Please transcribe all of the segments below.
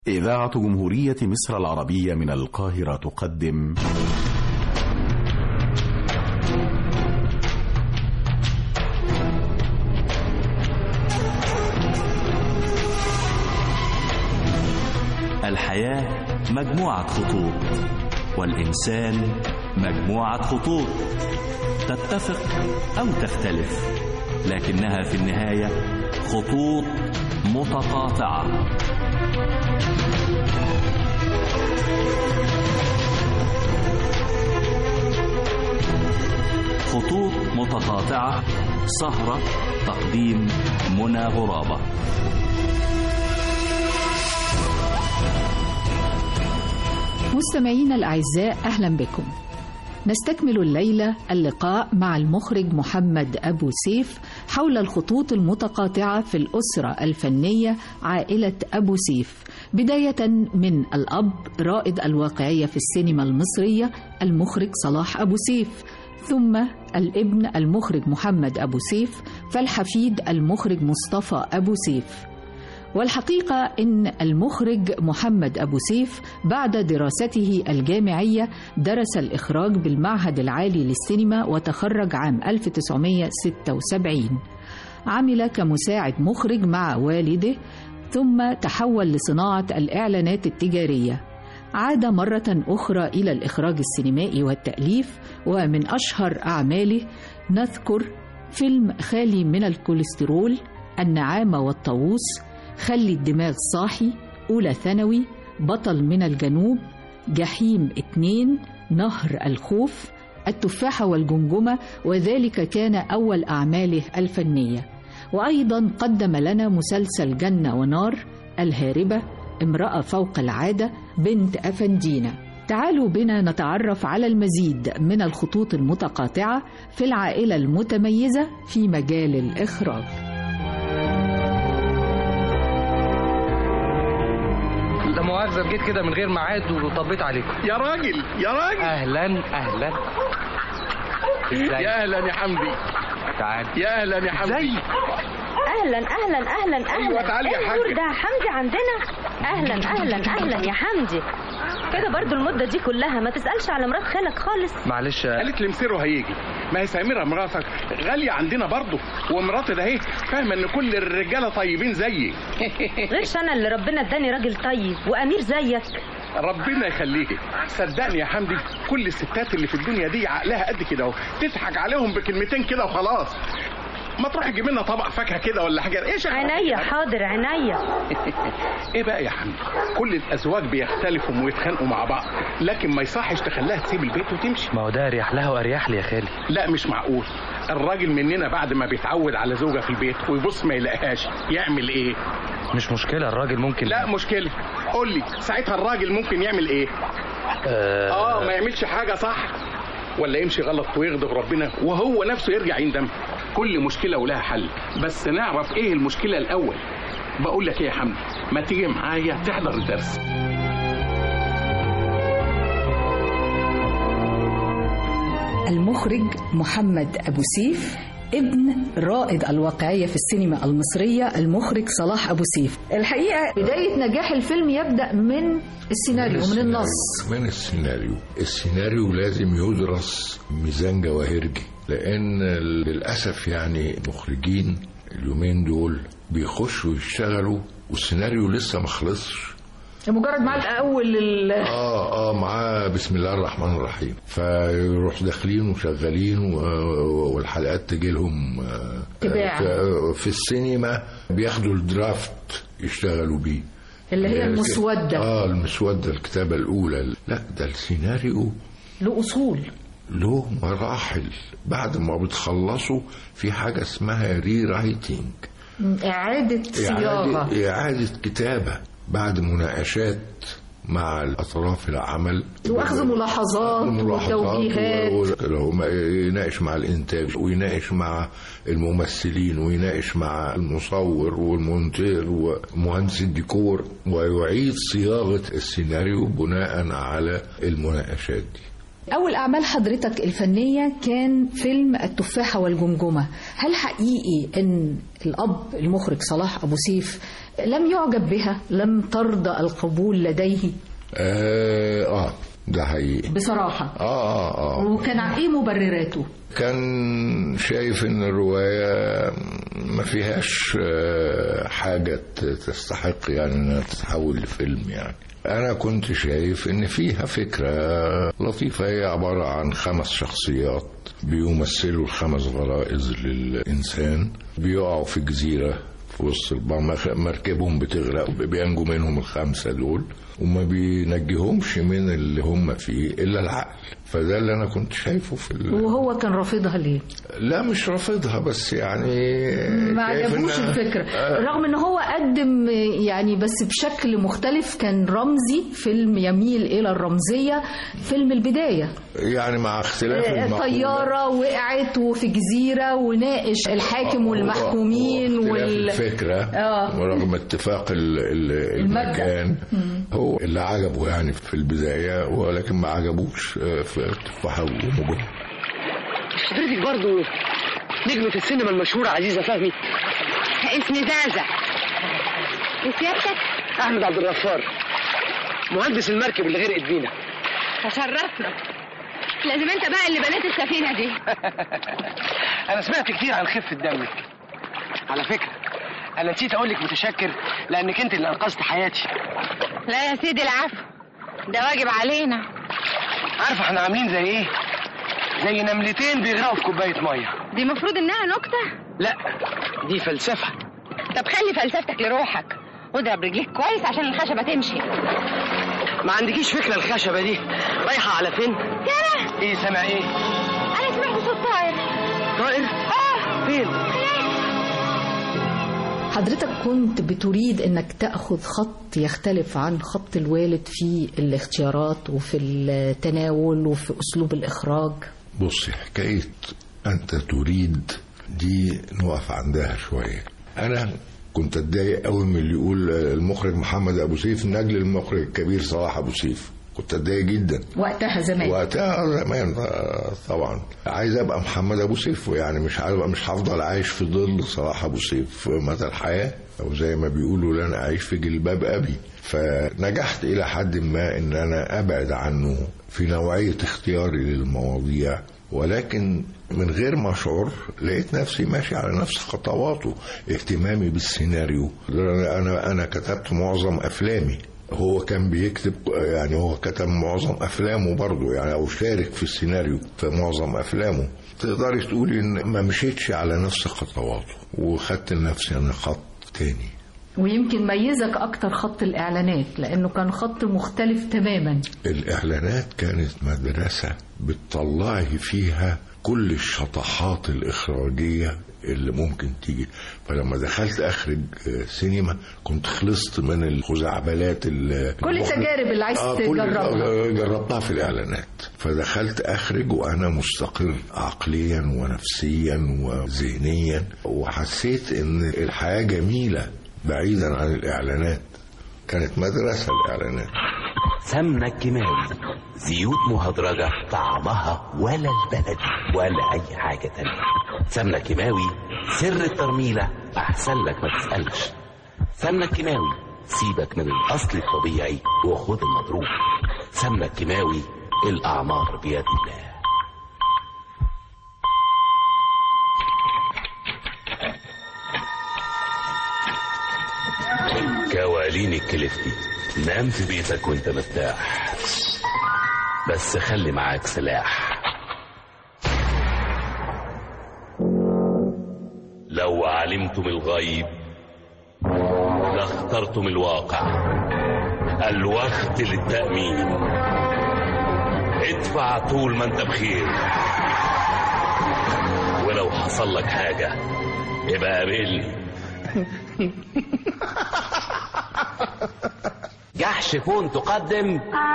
إذاعة جمهورية مصر العربية من القاهرة تقدم الحياة مجموعة خطوط والإنسان مجموعة خطوط تتفق أو تختلف لكنها في النهاية خطوط متقاطعة خطوط متقاطعة سهرة تقديم منى غرابة مستمعينا الأعزاء أهلا بكم نستكمل الليلة اللقاء مع المخرج محمد أبو سيف حول الخطوط المتقاطعة في الأسرة الفنية عائلة أبو سيف بداية من الأب رائد الواقعية في السينما المصرية المخرج صلاح أبو سيف ثم الابن المخرج محمد أبو سيف فالحفيد المخرج مصطفى أبو سيف والحقيقة إن المخرج محمد أبو سيف بعد دراسته الجامعية درس الإخراج بالمعهد العالي للسينما وتخرج عام 1976 عمل كمساعد مخرج مع والده ثم تحول لصناعة الإعلانات التجارية عاد مرة أخرى إلى الإخراج السينمائي والتأليف ومن أشهر أعماله نذكر فيلم خالي من الكوليسترول النعامة والطاووس خلي الدماغ صاحي أولى ثانوي بطل من الجنوب جحيم اتنين نهر الخوف التفاحة والجمجمة وذلك كان أول أعماله الفنية وأيضا قدم لنا مسلسل جنة ونار الهاربة امرأة فوق العادة بنت أفندينا تعالوا بنا نتعرف على المزيد من الخطوط المتقاطعة في العائلة المتميزة في مجال الإخراج لا مؤاخذة جيت كده من غير ميعاد وطبيت عليكم يا راجل يا راجل أهلا أهلا ازيك يا اهلا يا حمدي تعال يا اهلا يا حمدي ازيك اهلا اهلا اهلا اهلا أيوة، تعالي يا إيه حاجة. النور ده حمدي عندنا اهلا اهلا اهلا يا حمدي كده برضو المدة دي كلها ما تسألش على مرات خالك خالص معلش قالت لي مسيره هيجي ما هي سميرة مراتك غالية عندنا برضه ومراتي ده اهي فاهمة ان كل الرجالة طيبين زيي غيرش انا اللي ربنا اداني راجل طيب وامير زيك ربنا يخليكي صدقني يا حمدي كل الستات اللي في الدنيا دي عقلها قد كده اهو تضحك عليهم بكلمتين كده وخلاص ما تروح تجيب لنا طبق فاكهه كده ولا حاجه ايش عينيا حاضر عينيا ايه بقى يا حمدي كل الازواج بيختلفوا ويتخانقوا مع بعض لكن ما يصحش تخليها تسيب البيت وتمشي ما هو ده اريح لها واريح لي يا خالي لا مش معقول الراجل مننا بعد ما بيتعود على زوجة في البيت ويبص ما يلاقيهاش يعمل ايه مش مشكلة الراجل ممكن لا مشكلة قول لي ساعتها الراجل ممكن يعمل ايه اه ما يعملش حاجة صح ولا يمشي غلط ويغضب ربنا وهو نفسه يرجع يندم كل مشكلة ولها حل بس نعرف ايه المشكلة الاول بقول لك ايه يا حمدي ما تيجي معايا تحضر الدرس المخرج محمد أبو سيف ابن رائد الواقعية في السينما المصرية المخرج صلاح أبو سيف الحقيقة بداية نجاح الفيلم يبدأ من السيناريو من النص من السيناريو السيناريو لازم يدرس ميزان جواهرجي لان للاسف يعني مخرجين اليومين دول بيخشوا يشتغلوا والسيناريو لسه ما خلصش مجرد مع الأول ال- اه اه معاه بسم الله الرحمن الرحيم فيروح داخلين وشغالين و- والحلقات تجي لهم آه، تباع. في- في السينما بياخدوا الدرافت يشتغلوا بيه اللي هي المسودة اه المسودة الكتابة الأولى لا ده السيناريو له أصول له مراحل بعد ما بتخلصوا في حاجة اسمها ري رايتنج إعادة صياغة إعادة, إعادة كتابة بعد مناقشات مع الأطراف العمل وأخذ ملاحظات وتوجيهات و- و- هو يناقش مع الإنتاج ويناقش مع الممثلين ويناقش مع المصور والمونتير ومهندس الديكور ويعيد صياغة السيناريو بناء على المناقشات دي أول أعمال حضرتك الفنية كان فيلم التفاحة والجمجمة هل حقيقي أن الأب المخرج صلاح أبو سيف لم يعجب بها لم ترضى القبول لديه آه, اه ده حقيقي بصراحة اه اه اه وكان ايه مبرراته كان شايف ان الرواية ما فيهاش آه، حاجة تستحق يعني انها تتحول لفيلم يعني انا كنت شايف ان فيها فكرة لطيفة هي عبارة عن خمس شخصيات بيمثلوا الخمس غرائز للانسان بيقعوا في جزيرة في وسط البحر مركبهم بتغرق بينجوا منهم الخمسة دول وما بينجيهمش من اللي هم فيه الا العقل فده اللي انا كنت شايفه في ال... وهو كان رافضها ليه لا مش رافضها بس يعني ما شايف عجبوش إنها- الفكرة آه، رغم ان هو قدم يعني بس بشكل مختلف كان رمزي فيلم يميل الى الرمزية فيلم البداية يعني مع اختلاف آه، المقولة. طيارة وقعت وفي جزيرة وناقش الحاكم والمحكومين واختلاف وال الفكرة آه. ورغم اتفاق ال- ال- المبدأ. المكان هو اللي عجبه يعني في البداية ولكن ما عجبوش آه، في التفاحة ومجهول حضرتك برضو نجمة السينما المشهورة عزيزة فهمي اسمي زازا وسيادتك أحمد عبد الغفار مهندس المركب اللي غرقت بينا تشرفنا لازم انت بقى اللي بنيت السفينة دي أنا سمعت كتير عن خفة دمك على فكرة أنا نسيت أقول لك متشكر لأنك أنت اللي أنقذت حياتي لا يا سيدي العفو ده واجب علينا عارفة احنا عاملين زي إيه؟ زي نملتين بيغرقوا في كوباية مية دي مفروض انها نكتة لا دي فلسفة طب خلي فلسفتك لروحك واضرب رجليك كويس عشان الخشبة تمشي ما عندكيش فكرة الخشبة دي رايحة على فين؟ ترى إيه سامع إيه؟ انا سمعت صوت طائر طائر؟ اه فين؟ حضرتك كنت بتريد انك تاخذ خط يختلف عن خط الوالد في الاختيارات وفي التناول وفي اسلوب الاخراج بصي حكاية أنت تريد دي نقف عندها شوية أنا كنت أتضايق قوي من اللي يقول المخرج محمد أبو سيف نجل المخرج الكبير صلاح أبو سيف كنت أتضايق جدا وقتها زمان وقتها زمان آه، طبعا عايز ابقى محمد ابو سيف يعني مش عارف مش هفضل عايش في ظل صلاح ابو سيف مدى الحياه او زي ما بيقولوا لن اعيش في جلباب ابي فنجحت الى حد ما ان انا ابعد عنه في نوعيه اختياري للمواضيع ولكن من غير ما اشعر لقيت نفسي ماشي على نفس خطواته اهتمامي بالسيناريو انا انا كتبت معظم افلامي هو كان بيكتب يعني هو كتب معظم افلامه برضه يعني او شارك في السيناريو في معظم افلامه تقدري تقولي ان ما مشيتش على نفس خطواته وخدت لنفسي انا خط تاني ويمكن ميزك اكتر خط الاعلانات لانه كان خط مختلف تماما الاعلانات كانت مدرسه بتطلعي فيها كل الشطحات الاخراجيه اللي ممكن تيجي فلما دخلت اخرج آه، سينما كنت خلصت من الخزعبلات ال- كل التجارب اللي عايز آه، كل- تجربها. آه، جربتها في الاعلانات فدخلت اخرج وانا مستقر عقليا ونفسيا وذهنيا وحسيت ان الحياه جميله بعيدا عن الاعلانات كانت مدرسه الاعلانات سمنة كيماوي زيوت مهدرجة طعمها ولا البلدي ولا أي حاجة تانية سمنة كيماوي سر الترميلة أحسن لك ما تسألش سمنة كيماوي سيبك من الأصل الطبيعي وخد المضروب سمنة كيماوي الأعمار بيد الله كوالين الكلفتي نام في بيتك وانت مرتاح بس خلي معاك سلاح لو علمتم الغيب لاخترتم الواقع الوقت للتأمين ادفع طول ما انت بخير ولو حصل لك حاجة يبقى قابلني جحش فون تقدم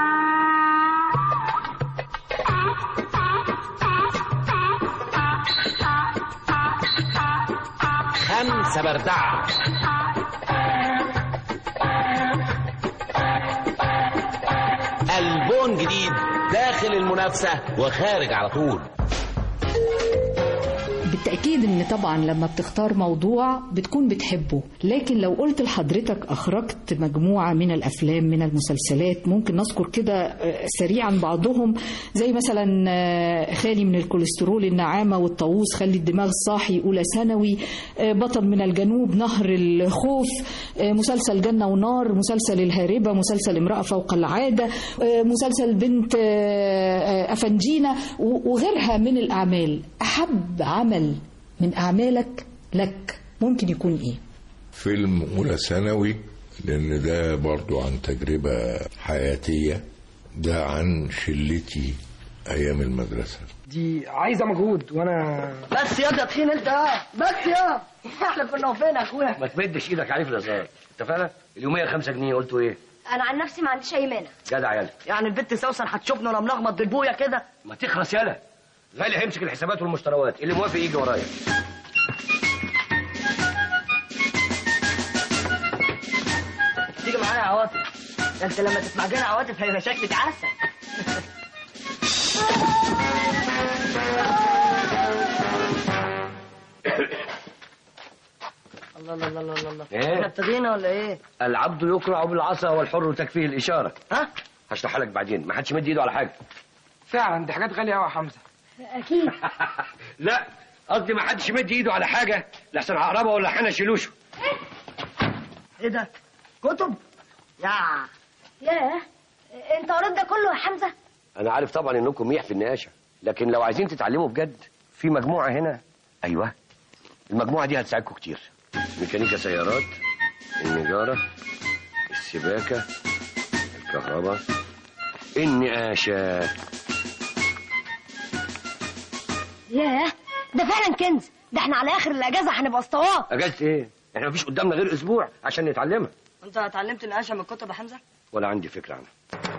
خمسة بردعة ألبون جديد داخل المنافسة وخارج على طول بالتأكيد إن طبعا لما بتختار موضوع بتكون بتحبه لكن لو قلت لحضرتك أخرجت مجموعة من الأفلام من المسلسلات ممكن نذكر كده آه، سريعا بعضهم زي مثلا آه، خالي من الكوليسترول النعامة والطاووس خلي الدماغ صاحي أولى ثانوي آه، بطل من الجنوب نهر الخوف آه، مسلسل جنة ونار مسلسل الهاربة مسلسل امرأة فوق العادة آه، مسلسل بنت آه، آه، أفنجينا و- وغيرها من الأعمال أحب عمل من أعمالك لك ممكن يكون إيه؟ فيلم أولى ثانوي لأن ده برضو عن تجربة حياتية ده عن شلتي أيام المدرسة دي عايزه مجهود وانا بس يا تخين انت بس يا احنا كنا فين يا اخويا ما تمدش ايدك عليه في الازهار اتفقنا اليوميه 5 جنيه قلتوا ايه انا عن نفسي ما عنديش اي مانع جدع يالا يعني البت سوسن هتشوفنا وانا ملخبط بالبويا كده ما تخرس يالا غالي هيمسك الحسابات والمشتريات اللي موافق يجي ورايا تيجي معانا يا عواطف ده انت لما تسمع جانا عواطف هيبقى شكلك عسل الله الله الله الله الله إيه؟ احنا ابتدينا ولا ايه؟ العبد يقرع بالعصا والحر تكفيه الاشاره ها؟ هشرحها لك بعدين ما حدش مد ايده على حاجه فعلا دي حاجات غاليه قوي يا حمزه اكيد لا قصدي ما حدش مد ايده على حاجه لحسن عقربه ولا حنا شيلوشه ايه ده؟ كتب؟ يا ياه انت قريت ده كله يا حمزه انا عارف طبعا انكم ميح في النقاشه لكن لو عايزين تتعلموا بجد في مجموعه هنا ايوه المجموعه دي هتساعدكم كتير ميكانيكا سيارات النجاره السباكه الكهرباء النقاشه ياه ده فعلا كنز ده احنا على اخر الاجازه هنبقى اسطوات اجازه ايه احنا مفيش قدامنا غير اسبوع عشان نتعلمها انت اتعلمت النقاشه من الكتب يا حمزه؟ ولا عندي فكره عنها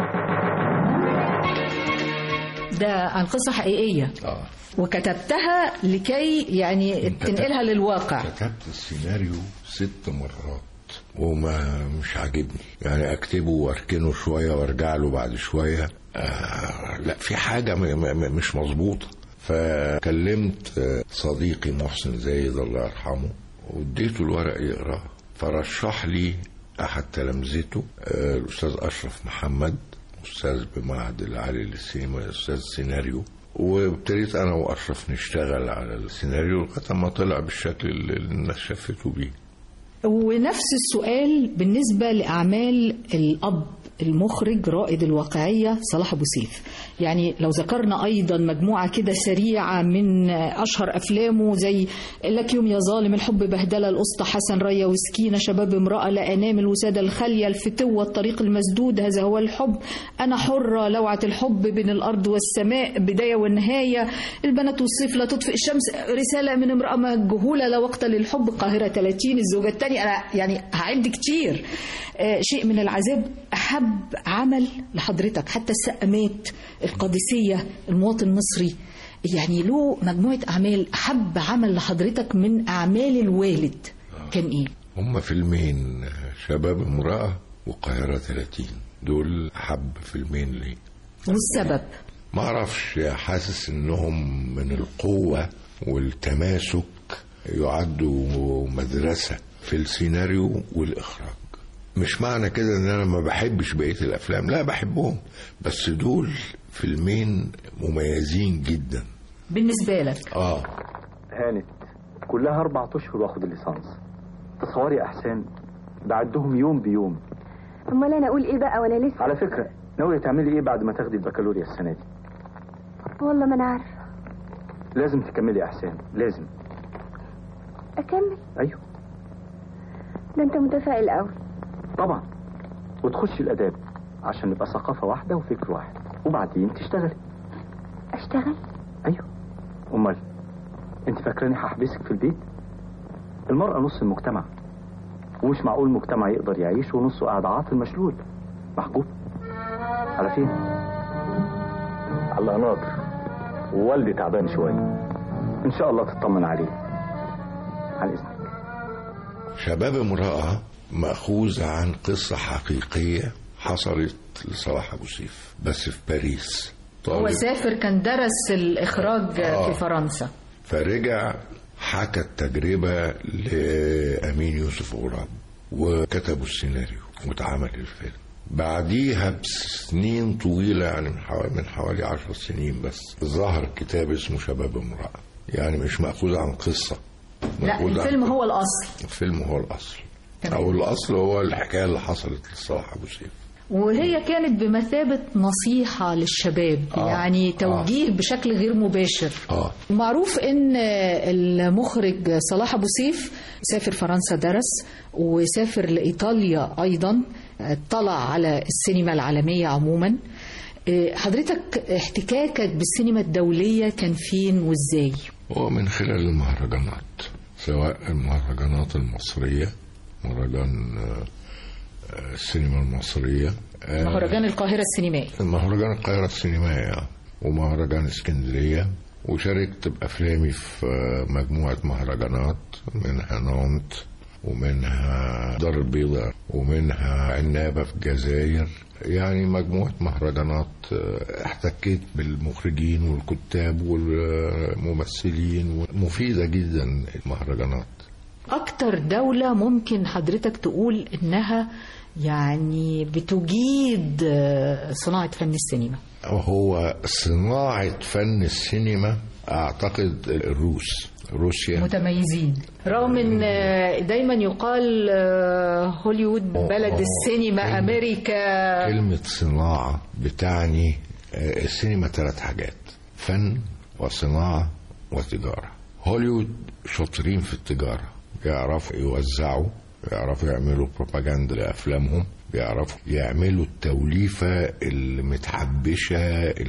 ده عن قصة حقيقية آه. وكتبتها لكي يعني تنقلها للواقع كتبت السيناريو ست مرات وما مش عاجبني يعني اكتبه واركنه شويه وارجع له بعد شويه آه لا في حاجه م م مش مظبوطه فكلمت آه، صديقي محسن زايد الله يرحمه واديته الورق يقراه فرشح لي احد تلامذته آه، الاستاذ اشرف محمد استاذ بمعهد العالي للسينما استاذ سيناريو وابتديت انا واشرف نشتغل على السيناريو لغايه ما طلع بالشكل اللي الناس شافته بيه ونفس السؤال بالنسبة لأعمال الأب المخرج رائد الواقعية صلاح أبو سيف يعني لو ذكرنا أيضا مجموعة كده سريعة من أشهر أفلامه زي لك يوم يا ظالم الحب بهدلة الأسطى حسن ريا وسكينة شباب امرأة لا أنام الوسادة الخالية الفتوة الطريق المسدود هذا هو الحب أنا حرة لوعة الحب بين الأرض والسماء بداية والنهاية البنات والصيف لا تطفئ الشمس رسالة من امرأة مجهولة لا وقت للحب القاهرة 30 الزوجة الثانية أنا يعني هعد كتير آه، شيء من العذاب أحب عمل لحضرتك حتى السقامات القادسية المواطن المصري يعني له مجموعة أعمال أحب عمل لحضرتك من أعمال الوالد كان إيه؟ هما فيلمين شباب امرأة وقاهرة 30 دول حب فيلمين لي والسبب ما اعرفش حاسس انهم من القوة والتماسك يعدوا مدرسة في السيناريو والإخراج مش معنى كده ان انا ما بحبش بقية الافلام لا بحبهم بس دول فيلمين مميزين جدا بالنسبة لك اه هانت كلها أربع أشهر وآخد الليسانس تصوري يا أحسان بعدهم يوم بيوم امال انا اقول ايه بقى وانا لسه على فكرة ناوية تعملي إيه بعد ما تاخدي البكالوريا السنة دي والله ما انا عارفه لازم تكملي يا أحسان لازم اكمل أيوه ده انت متفائل قوي طبعا وتخشي الآداب عشان نبقى ثقافة واحدة وفكر واحد وبعدين تشتغلي اشتغل أيوه أمال أنت فاكراني هحبسك في البيت المرأة نص المجتمع ومش معقول مجتمع يقدر يعيش ونصه قاعد عاطل مشلول محجوب على فين على القناطر ووالدي تعبان شوية إن شاء الله تطمن عليه على إذنك شباب امرأة مأخوذ عن قصة حقيقية حصلت لصلاح أبو سيف بس في باريس هو طالب سافر كان درس الإخراج آه. في فرنسا فرجع حكى التجربة لأمين يوسف غراب وكتبوا السيناريو واتعمل الفيلم بعديها بسنين طويلة يعني من حوالي, من حوالي عشر سنين بس ظهر كتاب اسمه شباب امرأة يعني مش مأخوذ عن قصة لا مأخوذ عن الفيلم هو الأصل الفيلم هو الأصل تمام. أو الأصل هو الحكاية اللي حصلت لصلاح أبو سيف وهي كانت بمثابة نصيحة للشباب آه. يعني توجيه بشكل غير مباشر آه معروف ان المخرج صلاح ابو سيف سافر فرنسا درس وسافر لايطاليا ايضا اطلع على السينما العالميه عموما إيه، حضرتك احتكاكك بالسينما الدوليه كان فين وازاي هو من خلال المهرجانات سواء المهرجانات المصرية مهرجان آه، آه، السينما المصرية آه، مهرجان القاهره السينمائي مهرجان القاهرة السينمائية ومهرجان اسكندرية وشاركت بأفلامي في آه، مجموعة مهرجانات منها نانت ومنها دار البيضاء ومنها عنابة في الجزائر يعني مجموعة مهرجانات آه، احتكيت بالمخرجين والكتاب والممثلين مفيدة جدا المهرجانات اكتر دوله ممكن حضرتك تقول انها يعني بتجيد آه، صناعه فن السينما هو صناعة فن السينما أعتقد الروس روسيا متميزين رغم ان آه، دايما يقال آه، هوليوود بلد أوه. السينما كلمة- امريكا كلمة صناعة بتعني آه، السينما ثلاث حاجات فن وصناعة وتجارة هوليوود شاطرين في التجارة بيعرفوا يوزعوا بيعرفوا يعملوا بروباجندا لأفلامهم بيعرفوا يعملوا التوليفة المتحبشة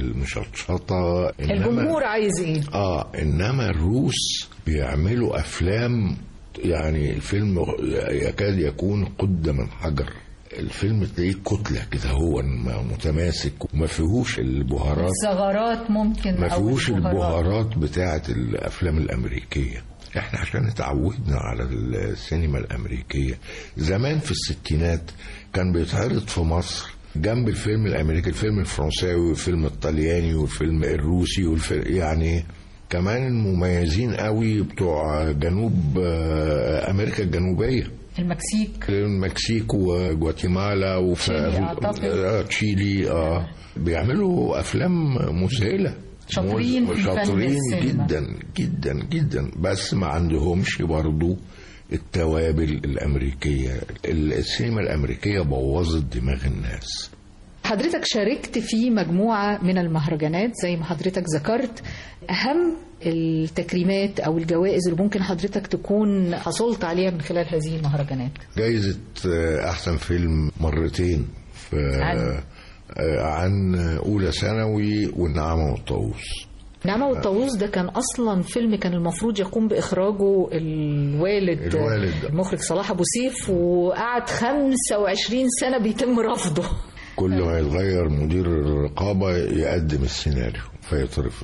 المشطشطة إنما- الجمهور عايز ايه اه انما الروس بيعملوا افلام يعني الفيلم يكاد يكون قد من حجر الفيلم تلاقيه كتلة كده هو متماسك وما فيهوش البهارات الثغرات ممكن ما أو فيهوش البهارات. البهارات بتاعة الافلام الامريكية احنا عشان اتعودنا على السينما الامريكية زمان في الستينات كان بيتعرض في مصر جنب الفيلم الامريكي الفيلم الفرنساوي والفيلم الطلياني والفيلم الروسي والفيلم يعني كمان المميزين قوي بتوع جنوب آه، امريكا الجنوبيه المكسيك المكسيك وجواتيمالا وف... تشيلي أعتقد. آه، تشيلي اه بيعملوا افلام مذهله شاطرين في فن شاطرين السينما. جدا جدا جدا بس ما عندهمش برضو التوابل الامريكيه السينما الامريكيه بوظت دماغ الناس حضرتك شاركت في مجموعة من المهرجانات زي ما حضرتك ذكرت أهم التكريمات أو الجوائز اللي ممكن حضرتك تكون حصلت عليها من خلال هذه المهرجانات جايزة آه، أحسن فيلم مرتين في عن؟ آه، عن أولى ثانوي والنعامة والطاووس نعمة والطاووس ده كان أصلا فيلم كان المفروض يقوم بإخراجه الوالد الوالد. المخرج صلاح أبو سيف وقعد 25 سنة بيتم رفضه كل ما يتغير مدير الرقابة يقدم السيناريو فيترفض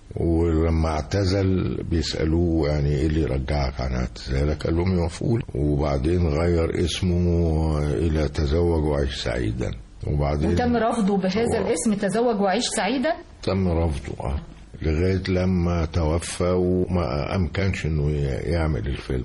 ولما اعتزل بيسألوه يعني ايه اللي رجعك عن اعتزالك قال لهم يوافقوا له. وبعدين غير اسمه الى تزوج وعيش سعيدا وبعدين وتم رفضه بهذا الاسم تزوج وعيش سعيدا تم رفضه اه لغايه لما توفى وما امكنش انه ي- يعمل الفيلم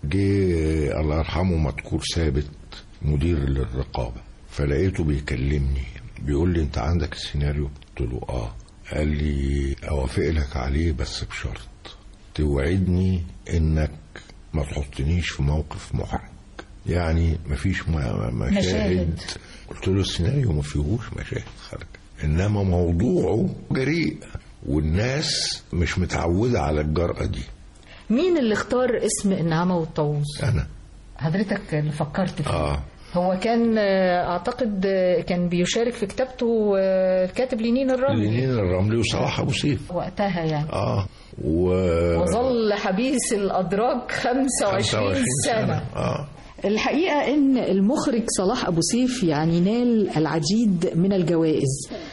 جه الله يرحمه مذكور ثابت مدير للرقابه فلقيته بيكلمني بيقول لي انت عندك السيناريو قلت له اه قال لي اوافق لك عليه بس بشرط توعدني انك ما تحطنيش في موقف محرج يعني مفيش م- مشاهد مشاهد. قلت له السيناريو ما فيهوش مشاهد خارجه انما موضوعه جريء والناس مش متعوده على الجرأه دي مين اللي اختار اسم النعامة والطاووس انا حضرتك اللي فكرت فيه اه هو كان آه، اعتقد آه، كان بيشارك في كتابته آه، الكاتب لينين الرملي لينين الرملي وصلاح ابو سيف وقتها يعني اه و وظل حبيس الادراج 25 25 سنه اه الحقيقة إن المخرج صلاح أبو سيف يعني نال العديد من الجوائز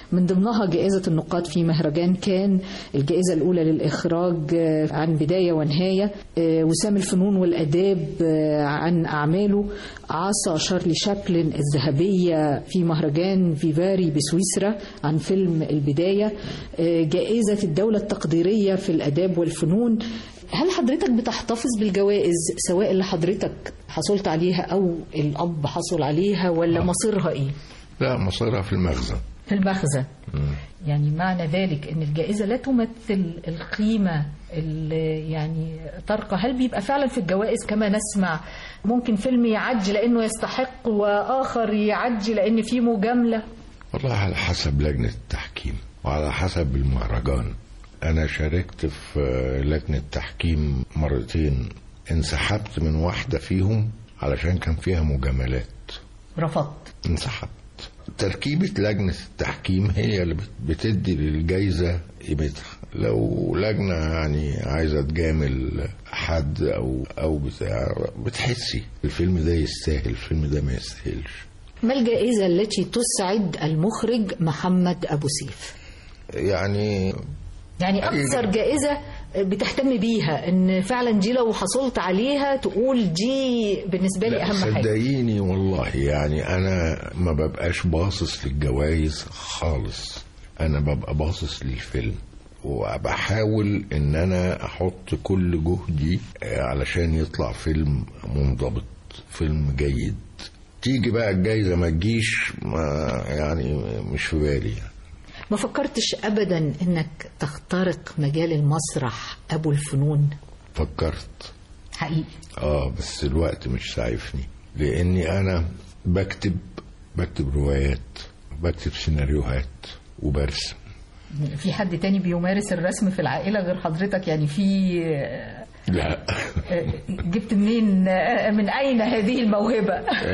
من ضمنها جائزة النقاد في مهرجان كان الجائزة الأولى للإخراج آه، عن بداية ونهاية آه، وسام الفنون والأداب آه، عن أعماله عصا شارلي شابلن الذهبية في مهرجان فيفاري بسويسرا عن فيلم البداية آه، جائزة الدولة التقديرية في الأداب والفنون هل حضرتك بتحتفظ بالجوائز سواء اللي حضرتك حصلت عليها أو الأب حصل عليها ولا مصيرها إيه؟ لا مصيرها في المخزن في المخزن يعني معنى ذلك ان الجائزه لا تمثل القيمه اللي يعني ترقى هل بيبقى فعلا في الجوائز كما نسمع ممكن فيلم يعجي لانه يستحق واخر يعجي لان فيه مجامله والله على حسب لجنة التحكيم وعلى حسب المهرجان أنا شاركت في لجنة تحكيم مرتين انسحبت من واحدة فيهم علشان كان فيها مجاملات رفضت انسحبت تركيبة لجنة التحكيم هي اللي بت- بتدي للجايزة قيمتها لو لجنة يعني عايزة تجامل حد أو أو بتاع بتحسي الفيلم ده يستاهل الفيلم ده ما يستاهلش ما الجائزه التي تسعد المخرج محمد ابو سيف يعني يعني اكثر جائزه بتهتم بيها ان فعلا دي لو حصلت عليها تقول دي بالنسبه لي لا، اهم حاجه صدقيني والله يعني انا ما ببقاش باصص للجوائز خالص انا ببقى باصص للفيلم وبحاول ان انا احط كل جهدي آه، علشان يطلع فيلم منضبط فيلم جيد تيجي بقى الجايزه ما تجيش ما يعني مش في بالي ما فكرتش ابدا انك تخترق مجال المسرح ابو الفنون فكرت حقيقي اه بس الوقت مش ساعفني لاني انا بكتب بكتب روايات بكتب سيناريوهات وبرسم في حد تاني بيمارس الرسم في العائله غير حضرتك يعني في لا جبت منين من اين هذه الموهبه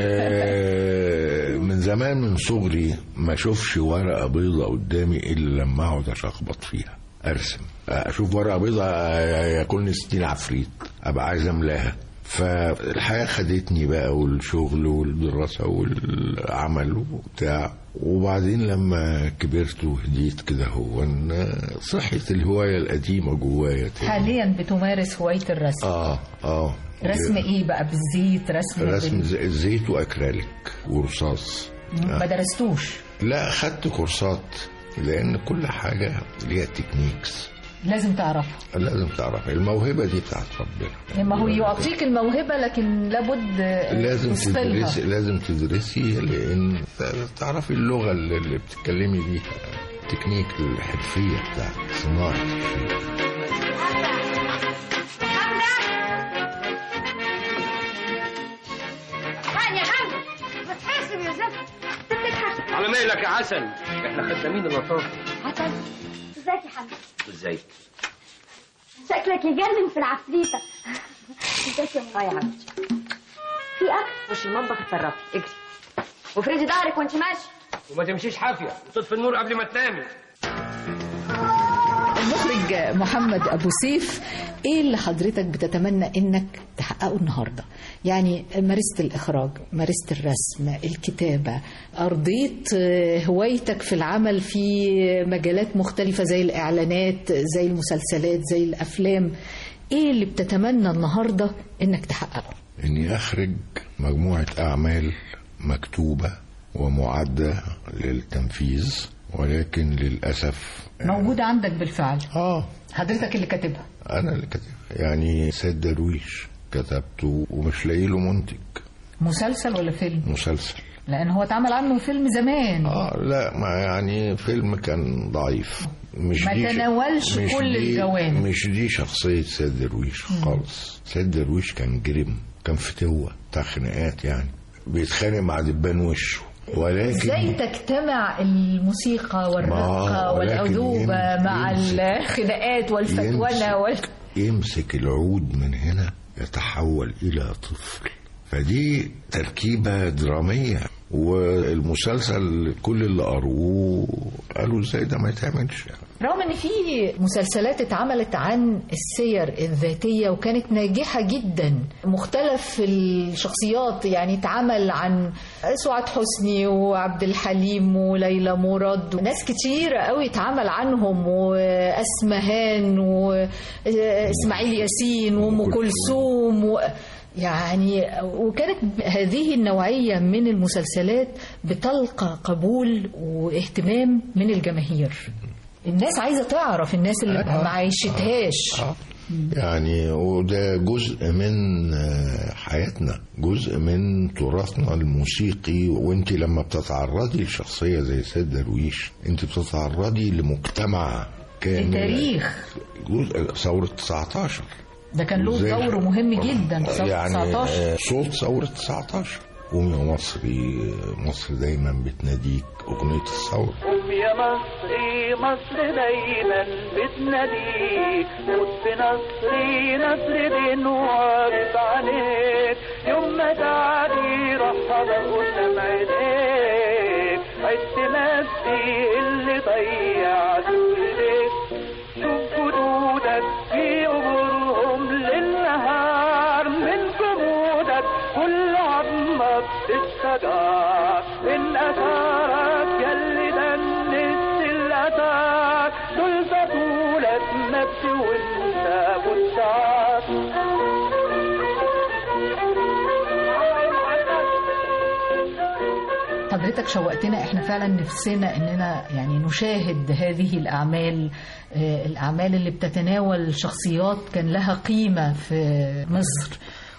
آه، من زمان من صغري ما اشوفش ورقه بيضة قدامي الا لما اقعد اشخبط فيها ارسم اشوف ورقه بيضة ياكلني ستين عفريت ابقى عايز املاها فالحياه خدتني بقى والشغل والدراسه والعمل وبتاع وبعدين لما كبرت وهديت كده هو إن صحت الهوايه القديمه جوايا تاني. حاليا بتمارس هوايه الرسم اه اه رسم ايه بقى بالزيت رسم, رسم بال- ز- زيت واكريليك ورصاص ما درستوش لا خدت كورسات لان كل حاجه ليها تكنيكس لازم تعرفها لازم تعرف الموهبه دي بتاعت ربنا ما هو يعطيك الموهبه لكن لابد لازم تثقلها. تدرسي لازم تدرسي لان تعرفي اللغه اللي اللي بتتكلمي بيها التكنيك الحرفيه بتاعت صناعه الشيء هاني يا حمد بتحاسب يا زفت بتضحك على مهلك يا عسل احنا خدامين اللطافه عسل ازيك يا حمد ازاي شكلك يجنن في العفريتة ازيك يا اه يا حبيبتي في اكل خشي المطبخ اتصرفي اجري وافردي ظهرك وانت ماشي وما تمشيش حافيه وتطفي النور قبل ما تنامي المخرج محمد ابو سيف ايه اللي حضرتك بتتمنى انك تحققه النهارده يعني مارست الاخراج مارست الرسم الكتابه ارضيت آه، هوايتك في العمل في مجالات مختلفه زي الاعلانات زي المسلسلات زي الافلام ايه اللي بتتمنى النهارده انك تحققه اني اخرج مجموعه اعمال مكتوبه ومعده للتنفيذ ولكن للاسف موجوده عندك بالفعل اه حضرتك اللي كاتبها انا اللي كاتبها يعني سيد درويش كتبته ومش لاقي له منتج مسلسل ولا فيلم مسلسل لان هو اتعمل عنه فيلم زمان اه لا ما يعني فيلم كان ضعيف مش ما دي تناولش مش كل دي الجوانب. مش دي شخصية سيد درويش خالص سيد درويش كان جرم كان فتوة بتاع خناقات يعني بيتخانق مع دبان وشه ولكن ازاي تجتمع الموسيقى والرقة ما- ولكن والعذوبة يم- مع يمسك- الخناقات والفتونة يمسك. وال... يمسك العود من هنا يتحول إلى طفل فدي تركيبة درامية والمسلسل كل اللي قروه قالوا ازاي ده ما يتعملش رغم ان في مسلسلات اتعملت عن السير الذاتيه وكانت ناجحه جدا مختلف الشخصيات يعني اتعمل عن سعاد حسني وعبد الحليم وليلى مراد وناس كتير قوي اتعمل عنهم واسمهان واسماعيل ياسين وام كلثوم و... يعني وكانت هذه النوعية من المسلسلات بتلقى قبول واهتمام من الجماهير الناس عايزة تعرف الناس اللي ما عيشتهاش يعني وده جزء من حياتنا جزء من تراثنا الموسيقي وانت لما بتتعرضي لشخصية زي سيد درويش انت بتتعرضي لمجتمع كان لتاريخ جزء ثورة 19 ده كان له دور مهم جدا في ثورة يعني 19 صوت ثورة 19 قوم يا مصري مصر دايما بتناديك أغنية الثورة قوم يا مصري مصر دايما بتناديك موت بنصري نصر دين واقف عليك يوم ما تعدي روح قدام عينيك عدت نفسي اللي ضيعته ايديك شوف جدودك في قبورهم للنهار من جمودك كل عظمة بتشجع من أثارك يلي دنست الأثار دول بطولك نفسي وانت بتشعر حضرتك شوقتنا احنا فعلا نفسنا اننا يعني نشاهد هذه الاعمال آه، الاعمال اللي بتتناول شخصيات كان لها قيمه في مصر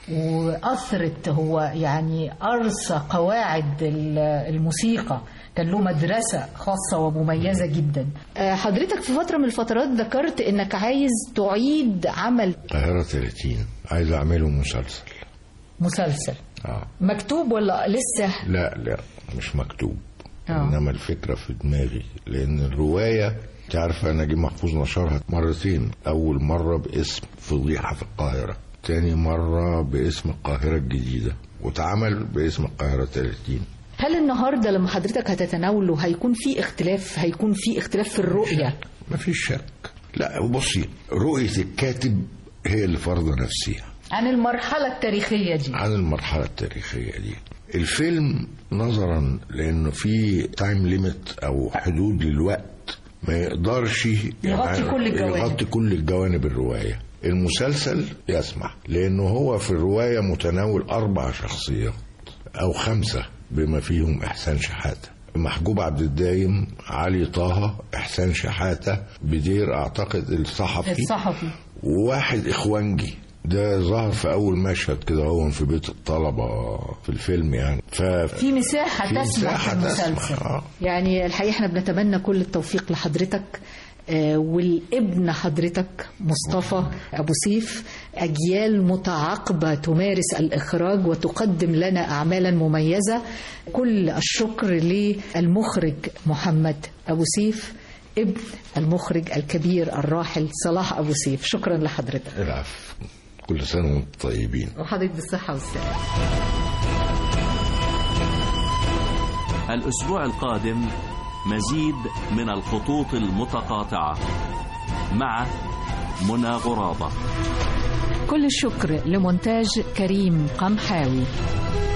واثرت هو يعني ارسى قواعد ال- الموسيقى كان له مدرسة خاصة ومميزة جدا آه، حضرتك في فترة من الفترات ذكرت انك عايز تعيد عمل القاهرة 30 عايز أعمله مسلسل مسلسل آه. مكتوب ولا لسه لا لا مش مكتوب آه. انما الفكره في دماغي لان الروايه انت عارفه نجيب محفوظ نشرها مرتين اول مره باسم فضيحه في القاهره تاني مره باسم القاهره الجديده واتعمل باسم القاهره 30 هل النهارده لما حضرتك هتتناوله هيكون في اختلاف هيكون في اختلاف في الرؤية مفيش شك لا بصي رؤيه الكاتب هي اللي فرضه نفسها عن المرحلة التاريخية دي عن المرحله التاريخيه دي الفيلم نظرا لانه في تايم ليميت او حدود للوقت ما يقدرش يغطي كل الجوانب. يغطي كل الجوانب الروايه المسلسل يسمح لانه هو في الروايه متناول اربع شخصيات او خمسه بما فيهم احسان شحاته محجوب عبد الدايم علي طه احسان شحاته بدير اعتقد الصحفي الصحفي وواحد اخوانجي ده ظهر في اول مشهد كده هو في بيت الطلبه في الفيلم يعني ف في مساحة في تسمح في مساحة تسمح، المسلسل آه. يعني الحقيقة احنا بنتمنى كل التوفيق لحضرتك آه، والابن حضرتك مصطفى أبو سيف أجيال متعاقبة تمارس الإخراج وتقدم لنا أعمالا مميزة كل الشكر للمخرج محمد أبو سيف ابن المخرج الكبير الراحل صلاح أبو سيف شكرا لحضرتك العفو كل سنه وانتم طيبين وحضرتك بالصحة والسلامة الأسبوع القادم مزيد من الخطوط المتقاطعة مع منى غرابة كل الشكر لمونتاج كريم قمحاوي